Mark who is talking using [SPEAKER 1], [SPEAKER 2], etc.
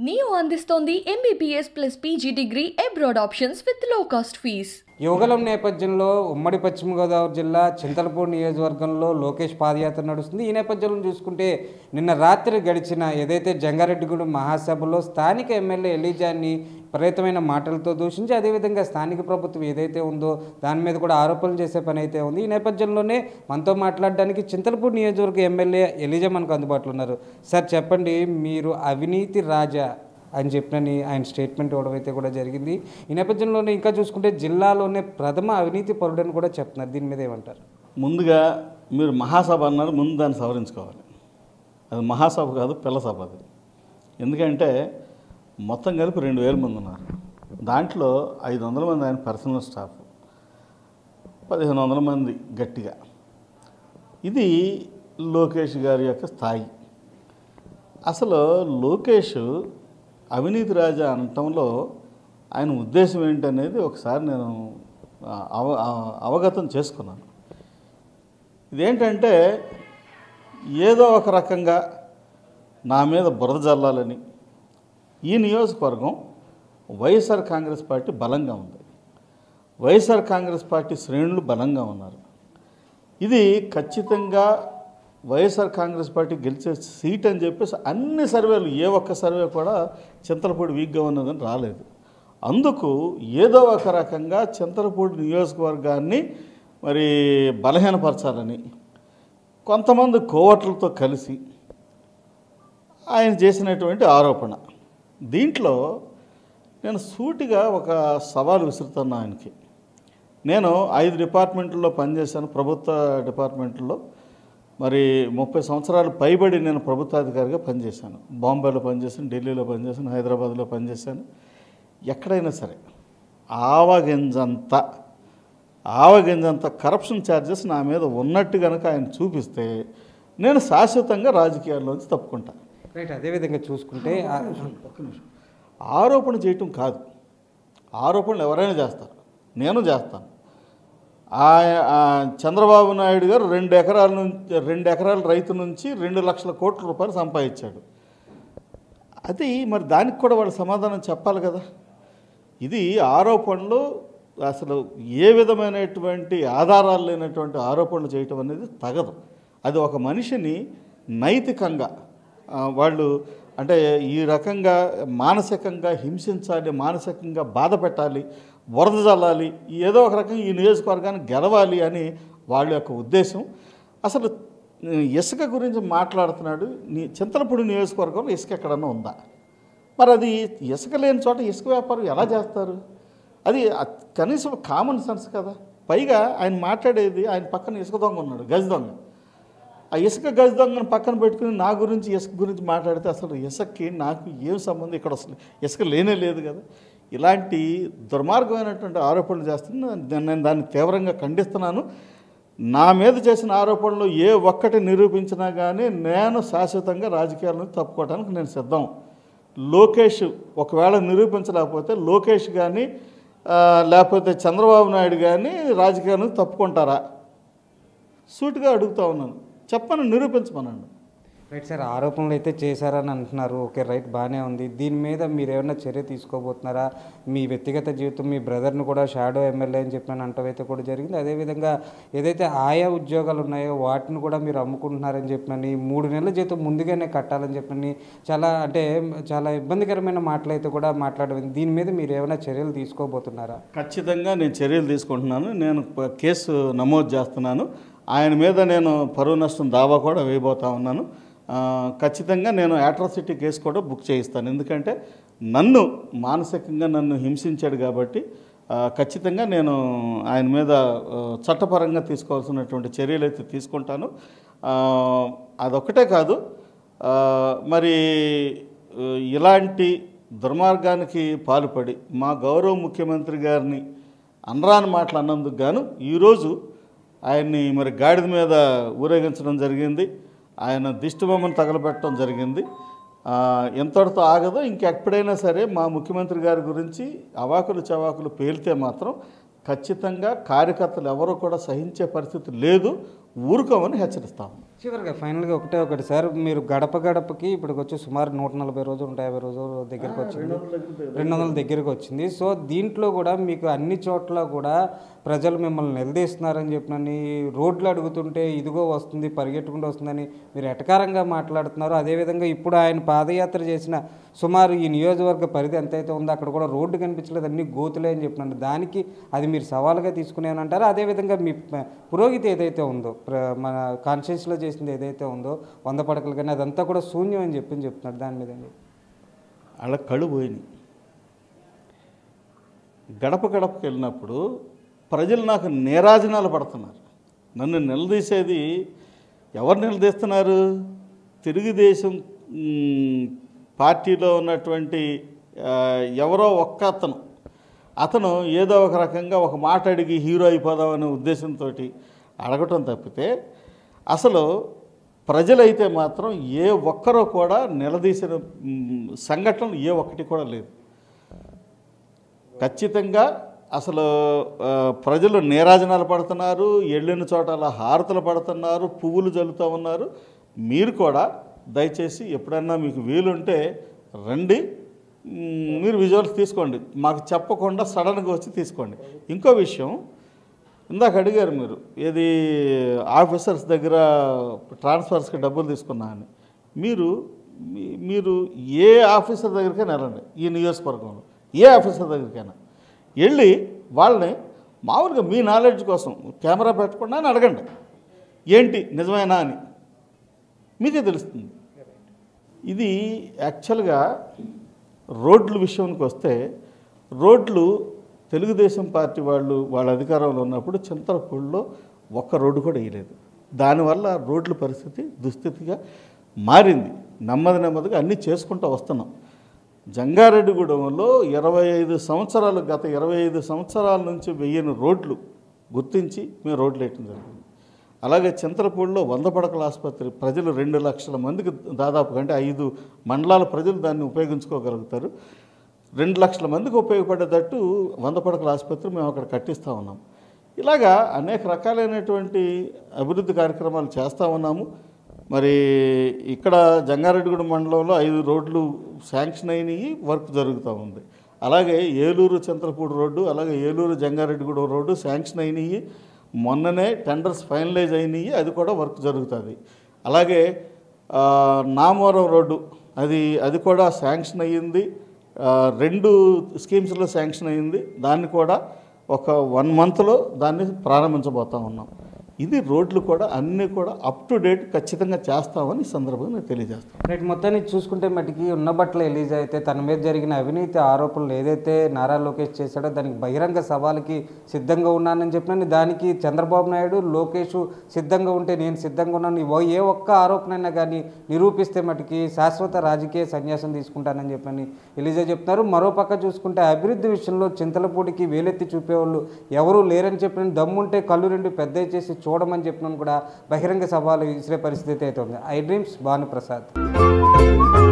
[SPEAKER 1] neo అందిస్తోంది MBBS plus PG degree abroad options with low cost fee
[SPEAKER 2] Yuvagalam నేపథ్యంలో ఉమ్మడి పశ్చిమ గోదావరి జిల్లా చింతలపూడి నియోజకవర్గంలో లోకేష్ పాదయాత్ర నడుస్తుంది ఈ నేపథ్యంలో చూసుకుంటే నిన్న రాత్రి గడిచిన ఏదైతే జంగారెడ్డిగూడెం మహాసభలో స్థానిక ఎమ్మెల్యే ఎలీజాన్ని విపరీతమైన మాటలతో దూషించి అదేవిధంగా స్థానిక ప్రభుత్వం ఏదైతే ఉందో దాని మీద కూడా ఆరోపణలు చేసే పని అయితే ఉంది ఈ నేపథ్యంలోనే మనతో మాట్లాడడానికి చింతలపూడి నియోజకవర్గ ఎమ్మెల్యే ఎలీజా మనకు అందుబాటులో ఉన్నారు సార్ చెప్పండి మీరు అవినీతి రాజా అని చెప్పినని ఆయన స్టేట్మెంట్ ఇవ్వడం అయితే కూడా జరిగింది ఈ నేపథ్యంలోనే ఇంకా చూసుకుంటే జిల్లాలోనే ప్రథమ అవినీతి పరుడని కూడా చెప్తున్నారు దీని మీద ఏమంటారు
[SPEAKER 3] ముందుగా మీరు మహాసభ అన్నారు ముందు దాన్ని సవరించుకోవాలి అది మహాసభ కాదు పిల్ల సభ అది ఎందుకంటే మొత్తం కలిపి రెండు వేల మంది ఉన్నారు దాంట్లో ఐదు వందల మంది ఆయన పర్సనల్ స్టాఫ్ పదిహేను వందల మంది గట్టిగా ఇది లోకేష్ గారి యొక్క స్థాయి అసలు లోకేష్ అవినీతి రాజా అనటంలో ఆయన ఉద్దేశం ఏంటనేది ఒకసారి నేను ఆ, అవ ఆ, అవగతం చేసుకున్నాను ఇదేంటంటే ఏదో ఒక రకంగా నా మీద బురద జల్లాలని ఈ నియోజకవర్గం వైఎస్ఆర్ కాంగ్రెస్ పార్టీ బలంగా ఉంది వైఎస్ఆర్ కాంగ్రెస్ పార్టీ శ్రేణులు బలంగా ఉన్నారు ఇది ఖచ్చితంగా వైఎస్ఆర్ కాంగ్రెస్ పార్టీ గెలిచే సీట్ అని చెప్పేసి అన్ని సర్వేలు ఏ ఒక్క సర్వే కూడా చింతలపూడి వీక్గా ఉన్నదని రాలేదు అందుకు ఏదో ఒక రకంగా చింతలపూడి నియోజకవర్గాన్ని మరి బలహీనపరచాలని కొంతమంది కోవట్లతో కలిసి ఆయన చేసినటువంటి ఆరోపణ దీంట్లో నేను సూటిగా ఒక సవాలు విసురుతున్నా ఆయనకి నేను ఐదు డిపార్ట్మెంట్లో పనిచేశాను ప్రభుత్వ డిపార్ట్మెంట్లో మరి ముప్పై సంవత్సరాలు పైబడి నేను ప్రభుత్వాధికారిగా పనిచేశాను బాంబేలో పనిచేశాను ఢిల్లీలో పనిచేశాను హైదరాబాద్లో పనిచేశాను ఎక్కడైనా సరే ఆవగింజంత ఆవగింజంత కరప్షన్ ఛార్జెస్ నా మీద ఉన్నట్టు కనుక ఆయన చూపిస్తే నేను శాశ్వతంగా రాజకీయాల్లోంచి తప్పుకుంటాను
[SPEAKER 2] రైట్ అదేవిధంగా చూసుకుంటే ఆ-
[SPEAKER 3] ఒక్క నిమిషం ఆరోపణ చేయటం కాదు ఆరోపణలు ఎవరైనా చేస్తారు నేను చేస్తాను ఆ- ఆ చంద్రబాబు నాయుడు గారు రెండు ఎకరాల నుంచి రెండు ఎకరాల రైతు నుంచి రెండు లక్షల కోట్ల రూపాయలు సంపాదించాడు అది మరి దానికి కూడా వాళ్ళు సమాధానం చెప్పాలి కదా ఇది ఆరోపణలు అసలు ఏ విధమైనటువంటి ఆధారాలు లేనటువంటి ఆరోపణలు చేయటం అనేది తగదు అది ఒక మనిషిని నైతికంగా ఆ, వాళ్ళు అంటే ఈ రకంగా మానసికంగా హింసించాలి మానసికంగా బాధ పెట్టాలి వరద చల్లాలి ఏదో ఒక రకంగా ఈ నియోజకవర్గాన్ని గెలవాలి అని వాళ్ళ యొక్క ఉద్దేశం అసలు ఇసుక గురించి మాట్లాడుతున్నాడు నీ చింతలపూడి నియోజకవర్గంలో ఇసుక ఎక్కడన్నా ఉందా మరి అది ఇసుక లేని చోట ఇసుక వ్యాపారం ఎలా చేస్తారు అది అ- కనీసం కామన్ సెన్స్ కదా పైగా ఆయన మాట్లాడేది ఆయన పక్కన ఇసుక దొంగ ఉన్నాడు గజ దొంగ ఆ ఇసుక గజ దొంగను పక్కన పెట్టుకుని నా గురించి ఇసుక గురించి మాట్లాడితే అసలు ఇసుకకి నాకు ఏం సంబంధం ఇక్కడ అసలు ఇసుక లేనే లేదు కదా ఇలాంటి దుర్మార్గమైనటువంటి ఆరోపణలు చేస్తున్నా నేను నేను దాన్ని తీవ్రంగా ఖండిస్తున్నాను నా మీద చేసిన ఆరోపణలు ఏ ఒక్కటి నిరూపించినా కానీ నేను శాశ్వతంగా రాజకీయాల నుంచి తప్పుకోవడానికి నేను సిద్ధం లోకేష్ ఒకవేళ నిరూపించలేకపోతే లోకేష్ కానీ ఆ, లేకపోతే చంద్రబాబు నాయుడు కానీ రాజకీయాల నుంచి తప్పుకుంటారా సూటిగా అడుగుతా ఉన్నాను చెప్పను నిరూపించమనండి
[SPEAKER 2] రైట్ సార్ ఆరోపణలు అయితే చేశారని అంటున్నారు ఓకే రైట్ బాగానే ఉంది దీని మీద మీరు ఏమైనా చర్య తీసుకోబోతున్నారా మీ వ్యక్తిగత జీవితం మీ బ్రదర్ని కూడా షాడో ఎమ్మెల్యే అని చెప్పిన అంటవైతే కూడా జరిగింది అదేవిధంగా ఏదైతే ఆయా ఉద్యోగాలు ఉన్నాయో వాటిని కూడా మీరు అమ్ముకుంటున్నారని చెప్పినని మూడు నెలల జీతం ముందుగానే కట్టాలని చెప్పినని చాలా అంటే చాలా ఇబ్బందికరమైన మాటలు అయితే కూడా మాట్లాడడం దీని మీద మీరు ఏమైనా చర్యలు తీసుకోబోతున్నారా
[SPEAKER 3] ఖచ్చితంగా నేను చర్యలు తీసుకుంటున్నాను నేను ప- కేసు నమోదు చేస్తున్నాను ఆయన మీద నేను పరువు నష్టం దావా కూడా వేయబోతా ఉన్నాను ఆ, ఖచ్చితంగా నేను అట్రాసిటీ కేసు కూడా బుక్ చేయిస్తాను ఎందుకంటే నన్ను మానసికంగా నన్ను హింసించాడు కాబట్టి ఆ, ఖచ్చితంగా నేను ఆయన మీద ఆ, చట్టపరంగా తీసుకోవాల్సినటువంటి చర్యలు అయితే తీసుకుంటాను ఆ, అదొక్కటే కాదు ఆ, మరి ఆ, ఇలాంటి దుర్మార్గానికి పాల్పడి మా గౌరవ ముఖ్యమంత్రి గారిని అనరాని మాటలు అన్నందుకు గాను ఈరోజు ఆయన్ని మరి గాడిద మీద ఊరేగించడం జరిగింది ఆయన దిష్టిబొమ్మను తగలబెట్టడం జరిగింది ఆ, ఎంతటితో ఆగదో ఇంకెప్పుడైనా సరే మా ముఖ్యమంత్రి గారి గురించి అవాకులు చవాకులు పేలితే మాత్రం ఖచ్చితంగా కార్యకర్తలు ఎవరు కూడా సహించే పరిస్థితి లేదు ఊరుకోమని హెచ్చరిస్తాము
[SPEAKER 2] చివరిగా ఫైనల్గా ఒకటే ఒకటి సార్ మీరు గడప గడపకి ఇప్పుడు వచ్చి సుమారు నూట నలభై రోజులు నూట యాభై రోజులు దగ్గరికి వచ్చింది రెండు వందల దగ్గరికి వచ్చింది సో దీంట్లో కూడా మీకు అన్ని చోట్ల కూడా ప్రజలు మిమ్మల్ని నిలదీస్తున్నారని చెప్పినని రోడ్లు అడుగుతుంటే ఇదిగో వస్తుంది పరిగెట్టుకుంటూ వస్తుందని మీరు ఎటకారంగా మాట్లాడుతున్నారు అదేవిధంగా ఇప్పుడు ఆయన పాదయాత్ర చేసిన సుమారు ఈ నియోజకవర్గ పరిధి ఎంతైతే ఉందో అక్కడ కూడా రోడ్డు కనిపించలేదు అన్ని గోతులే అని చెప్పినాను దానికి అది మీరు సవాల్గా తీసుకునేనంటారు అదేవిధంగా మీ ప- పురోగతి ఏదైతే ఉందో ప్ర- మన కాన్షియస్లో చేసింది ఏదైతే ఉందో వంద పడకలు కానీ అదంతా కూడా శూన్యం అని చెప్పి చెప్తున్నారు దాని మీద అండి
[SPEAKER 3] వాళ్ళ కళ్ళు పోయినాయి గడప గడపకి వెళ్ళినప్పుడు ప్రజలు నాకు నేరాజనాలు పడుతున్నారు నన్ను నిలదీసేది ఎవరు నిలదీస్తున్నారు తెలుగుదేశం మ్, పార్టీలో ఉన్నటువంటి ఆ, ఎవరో ఒక్క అతను అతను ఏదో ఒక రకంగా ఒక మాట అడిగి హీరో అయిపోదామనే ఉద్దేశంతో అడగటం తప్పితే అసలు ప్రజలైతే మాత్రం ఏ ఒక్కరూ కూడా నిలదీసిన మ్, సంఘటనలు ఏ ఒక్కటి కూడా లేదు ఖచ్చితంగా అసలు ఆ, ప్రజలు నీరాజనాలు పడుతున్నారు ఎళ్ళిన చోట అలా హారతలు పడుతున్నారు పువ్వులు జల్లుతూ ఉన్నారు మీరు కూడా దయచేసి ఎప్పుడన్నా మీకు వీలుంటే రండి మ్, మీరు విజువల్స్ తీసుకోండి మాకు చెప్పకుండా సడన్గా వచ్చి తీసుకోండి ఇంకో విషయం ఇందాక అడిగారు మీరు ఏది ఆఫీసర్స్ దగ్గర ట్రాన్స్ఫర్స్కి డబ్బులు తీసుకున్నా అని మీరు మీ- మీరు ఏ ఆఫీసర్ దగ్గరికైనా వెళ్ళండి ఈ నియోజకవర్గంలో ఏ ఆఫీసర్ దగ్గరికైనా వెళ్ళి వాళ్ళని మామూలుగా మీ నాలెడ్జ్ కోసం కెమెరా పెట్టకుండా అని అడగండి ఏంటి నిజమేనా అని మీకే తెలుస్తుంది ఇది యాక్చువల్గా రోడ్ల విషయానికి వస్తే రోడ్లు తెలుగుదేశం పార్టీ వాళ్ళు వాళ్ళ అధికారంలో ఉన్నప్పుడు చింతలపూడిలో ఒక్క రోడ్డు కూడా వేయలేదు దానివల్ల రోడ్ల పరిస్థితి దుస్థితిగా మారింది నెమ్మది నెమ్మదిగా అన్నీ చేసుకుంటూ వస్తున్నాం జంగారెడ్డిగూడెంలో ఇరవై ఐదు సంవత్సరాలు గత ఇరవై ఐదు సంవత్సరాల నుంచి వెయ్యని రోడ్లు గుర్తించి మేము రోడ్లు వేయటం జరిగింది అలాగే చింతలపూడిలో వంద పడకల ఆసుపత్రి ప్రజలు రెండు లక్షల మందికి దాదాపు అంటే ఐదు మండలాల ప్రజలు దాన్ని ఉపయోగించుకోగలుగుతారు రెండు లక్షల మందికి ఉపయోగపడేటట్టు వంద పడకల ఆసుపత్రి మేము అక్కడ కట్టిస్తూ ఉన్నాం ఇలాగా అనేక రకాలైనటువంటి అభివృద్ధి కార్యక్రమాలు చేస్తూ ఉన్నాము మరి ఇక్కడ జంగారెడ్డిగూడెం మండలంలో ఐదు రోడ్లు శాంక్షన్ అయినాయి వర్క్ జరుగుతూ ఉంది అలాగే ఏలూరు చింతలపూడి రోడ్డు అలాగే ఏలూరు జంగారెడ్డిగూడెం రోడ్డు శాంక్షన్ అయినాయి మొన్ననే టెండర్స్ ఫైనలైజ్ అయినాయి అది కూడా వర్క్ జరుగుతుంది అలాగే ఆ, నామవరం రోడ్డు అది అది కూడా శాంక్షన్ అయ్యింది ఆ, రెండు స్కీమ్స్లో శాంక్షన్ అయ్యింది దాన్ని కూడా ఒక వన్ మంత్లో దాన్ని ప్రారంభించబోతా ఉన్నాం ఇది రోడ్లు కూడా అన్నీ కూడా అప్ టు డేట్ ఖచ్చితంగా చేస్తామని ఈ సందర్భంగా నేను తెలియజేస్తాను
[SPEAKER 2] రైట్ మొత్తాన్ని చూసుకుంటే మటుకి ఉన్న బట్టల ఎలీజ్ అయితే తన మీద జరిగిన అవినీతి ఆరోపణలు ఏదైతే నారా లోకేష్ చేశాడో దానికి బహిరంగ సవాలుకి సిద్ధంగా ఉన్నానని చెప్పినాను దానికి చంద్రబాబు నాయుడు లోకేష్ సిద్ధంగా ఉంటే నేను సిద్ధంగా ఉన్నాను ఓ- ఏ ఒక్క ఆరోపణైనా కానీ నిరూపిస్తే మటుకి శాశ్వత రాజకీయ సన్యాసం తీసుకుంటానని చెప్పని ఎలిజా చెప్తున్నారు మరోపక్క చూసుకుంటే అభివృద్ధి విషయంలో చింతలపూడికి వేలెత్తి చూపేవాళ్ళు ఎవరూ లేరని చెప్పిన దమ్ముంటే కళ్ళు రెండు పెద్ద చేసి చూడమని చెప్పినాను కూడా బహిరంగ సవాలు ఇచ్చే పరిస్థితి అయితే ఉంది ఐ డ్రీమ్స్ భానుప్రసాద్